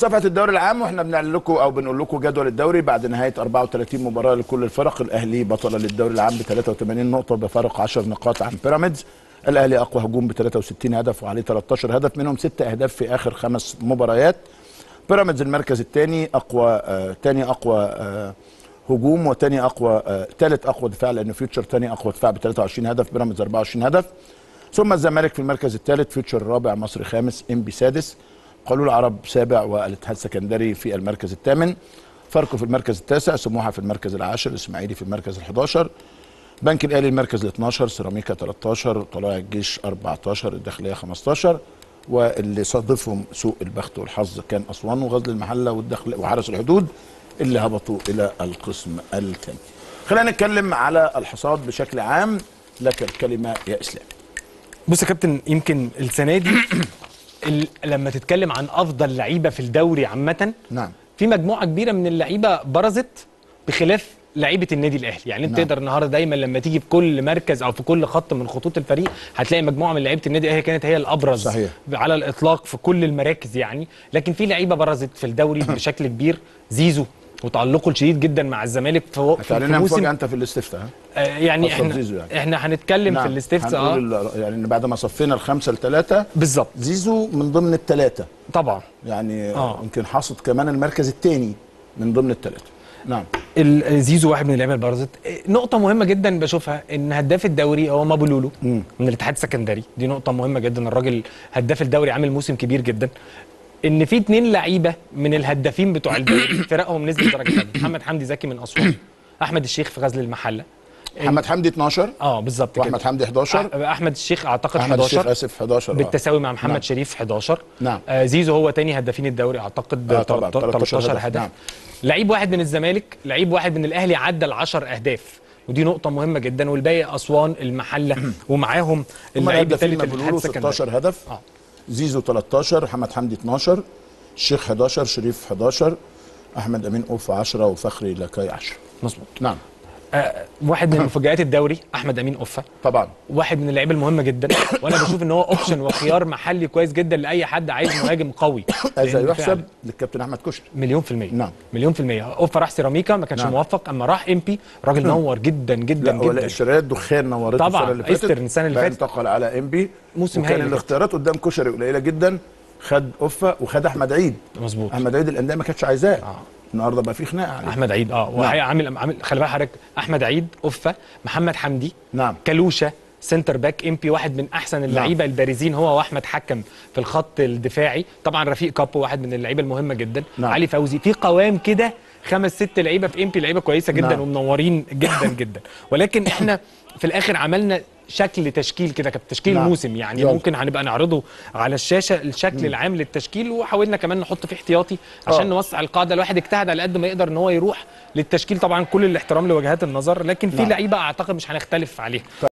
صفحه الدوري العام واحنا بنعلن لكم او بنقول لكم جدول الدوري بعد نهايه 34 مباراه لكل الفرق الاهلي بطل للدوري العام ب 83 نقطه بفارق 10 نقاط عن بيراميدز الاهلي اقوى هجوم ب 63 هدف وعليه 13 هدف منهم 6 اهداف في اخر خمس مباريات بيراميدز المركز الثاني اقوى ثاني آه اقوى آه هجوم وثاني اقوى ثالث آه اقوى دفاع لان فيوتشر ثاني اقوى دفاع ب 23 هدف بيراميدز 24 هدف ثم الزمالك في المركز الثالث فيوتشر الرابع مصري خامس انبي سادس قالوا العرب سابع والاتحاد السكندري في المركز الثامن فاركو في المركز التاسع سموحه في المركز العاشر الاسماعيلي في المركز ال11 بنك الاهلي المركز ال12 سيراميكا 13 طلائع الجيش 14 الداخليه 15 واللي صادفهم سوء البخت والحظ كان اسوان وغزل المحله والداخل وحرس الحدود اللي هبطوا الى القسم الثاني. خلينا نتكلم على الحصاد بشكل عام لك الكلمه يا اسلام. بص يا كابتن يمكن السنه دي ال- لما تتكلم عن افضل لعيبه في الدوري عامه نعم في مجموعه كبيره من اللعيبه برزت بخلاف لعيبه النادي الاهلي يعني انت نعم. تقدر النهارده دايما لما تيجي في كل مركز او في كل خط من خطوط الفريق هتلاقي مجموعه من لعيبه النادي الاهلي كانت هي الابرز صحيح. على الاطلاق في كل المراكز يعني لكن في لعيبه برزت في الدوري بشكل كبير زيزو وتألقه الشديد جدا مع الزمالك في, في, في هتعلنها مفاجاه موسم انت في الاستفتاء ها؟ آه يعني خاصة احنا بزيزو يعني. احنا هنتكلم في الاستفتاء اه هنقول ال- يعني إن بعد ما صفينا الخمسه لثلاثه بالظبط زيزو من ضمن الثلاثه طبعا يعني آه. يمكن حاصد كمان المركز الثاني من ضمن الثلاثه نعم ال- زيزو واحد من اللعيبه اللي برزت نقطه مهمه جدا بشوفها ان هداف الدوري هو مابو لولو مم. من الاتحاد السكندري دي نقطه مهمه جدا الراجل هداف الدوري عامل موسم كبير جدا ان في اتنين لعيبه من الهدافين بتوع الدوري فرقهم نسبه درجه ثانيه محمد حمدي زكي من اسوان احمد الشيخ في غزل المحله محمد حمدي 12 اه بالظبط واحمد كده حمدي 11 أح- احمد الشيخ اعتقد احمد الشيخ 11 اسف 11 آه. بالتساوي مع محمد نعم. شريف 11 نعم. آه زيزو هو تاني هدافين الدوري اعتقد آه طبعاً، 13 13 هدف, هدف، نعم. لعيب واحد من الزمالك لعيب واحد من الاهلي عدى ال 10 اهداف ودي نقطة مهمة جدا والباقي أسوان المحلة ومعاهم هم اللعيب الهدافين الثالث الاتحاد مبلولو السكندري 16 هدف آه. زيزو 13 محمد حمدي 12 الشيخ 11 شريف 11 احمد امين اوف 10 وفخري لكاي 10 مظبوط نعم آه واحد من مفاجآت الدوري أحمد أمين أوفا طبعا واحد من اللعيبه المهمه جدا وانا بشوف ان هو اوبشن وخيار محلي كويس جدا لاي حد عايز مهاجم قوي هذا لأن يحسب فعلاً للكابتن احمد كشري مليون في المية نعم. مليون في المية اوفا راح سيراميكا ما كانش نعم. موفق اما راح ام بي راجل نور جدا جدا لا هو جدا الشرايط دخان نورته طبعاً، السنه اللي فاتت إيسترن السنة اللي بقى فاتت. انتقل على ام بي موسم وكان هايل الاختيارات قدام كشري قليله جدا خد اوفا وخد احمد عيد مظبوط احمد عيد الانديه ما كانتش عايزاه آه. النهارده بقى في خناقه عليه احمد عيد اه وحقيقة عامل عامل خلي بالك حضرتك احمد عيد اوفا محمد حمدي نعم كلوشه سنتر باك ام بي واحد من احسن اللعيبه البارزين هو واحمد حكم في الخط الدفاعي طبعا رفيق كابو واحد من اللعيبه المهمه جدا نعم. علي فوزي في قوام كده خمس ست لعيبه في ام بي لعيبه كويسه جدا نعم. ومنورين جدا جدا ولكن احنا في الاخر عملنا شكل تشكيل كده كان تشكيل نعم. موسم يعني يلا. ممكن هنبقى نعرضه على الشاشه الشكل العام للتشكيل وحاولنا كمان نحط فيه احتياطي عشان آه. نوسع القاعده الواحد اجتهد على قد ما يقدر ان هو يروح للتشكيل طبعا كل الاحترام لوجهات النظر لكن في نعم. لعيبه اعتقد مش هنختلف عليها